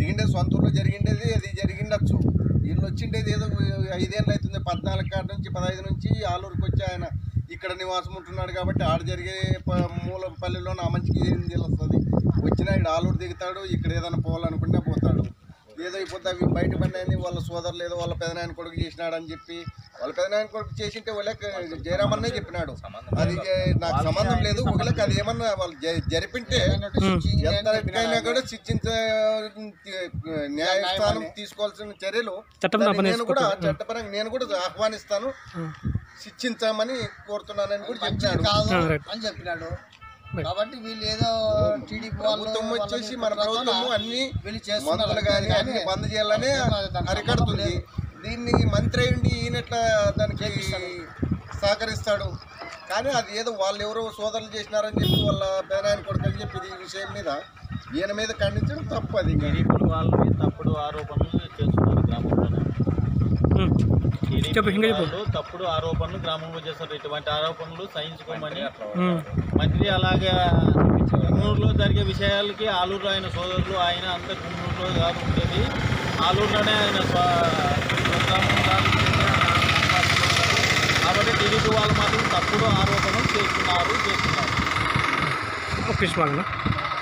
జరిగిండేది సొంత ఊర్లో జరిగిండేది అది జరిగిండొచ్చు వీళ్ళు వచ్చిండేది ఏదో ఐదేళ్ళు అవుతుంది పద్నాలుగు కాడ నుంచి పదహైదు నుంచి ఆలూరుకి వచ్చి ఆయన ఇక్కడ నివాసం ఉంటున్నాడు కాబట్టి ఆడ జరిగే ప- మూల పల్లెలో నా మంచికి ఏం తెలుస్తుంది వచ్చినా ఇక్కడ ఆలూరు దిగుతాడు ఇక్కడ ఏదైనా పోవాలనుకుంటే పోతాడు ఏదో ఇప్పుడు అవి బయట పడినాయని వాళ్ళ సోదరులు ఏదో వాళ్ళ పెదనాయన కొడుకు చేసినాడు అని చెప్పి వాళ్ళ పెదనాయన కొడుకు చేసింటే వాళ్ళకి జయరామన్నే చెప్పినాడు అది జే- నాకు సంబంధం లేదు ఒకళ్ళకి అది ఏమన్నా వాళ్ళు జ- జరిపింటే ఎంతకైనా కూడా శిక్షించ న్యాయస్థానం తీసుకోవాల్సిన చర్యలు చట్టం దాన్ని నేను కూడా చట్టపరంగా నేను కూడా ఆహ్వానిస్తాను శిక్షించామని కోరుతున్నానని కూడా చెప్పాడు కాదు ఆ, రైట్. అని చెప్పినాడు కాబట్టి వీళ్ళు ఏదో టీడీపీ వాళ్ళు ప్రభుత్వం వచ్చేసి మన ప్రభుత్వము అన్ని వీళ్ళు చేస్తున్నారు మందులు కానీ అన్ని బంద్ చేయాలని దానికి అరికడుతుంది దీన్ని మంత్రి అయ్యండి ఈయనట్లా దానికి సహకరిస్తాడు కానీ అది ఏదో వాళ్ళు ఎవరో సోదరులు చేసినారని చెప్పి వాళ్ళ పేరాయన కొడుకు అని చెప్పి ఈ విషయం మీద ఈయన మీద ఖండించడం తప్పు అది ఇంకా. టీడీపీ వాళ్ళ మీద తప్పుడు ఆరోపణలు చేస్తున్నారు గ్రామంలో చెప్పు ఇంకా చెప్పు వాళ్ళు తప్పుడు ఆరోపణలు గ్రామంలో చేస్తారు ఇటువంటి ఆరోపణలు సహించుకోమని ఉమ్. మంత్రి అలాగే గున్నూరులో జరిగే విషయాలకి ఆలూరులో ఆయన సోదరులు ఆయన అంత గున్నూరులో కాదు ఉండేది ఆలూరులోనే ఆయన స్వ- స్వగ్రామం కాదు. కాబట్టి టీడీపీ వాళ్ళు మాత్రం తప్పుడు ఆరోపణలు చేస్తున్నారు చేస్తున్నారు ఒక నిమిషం ఆగండి.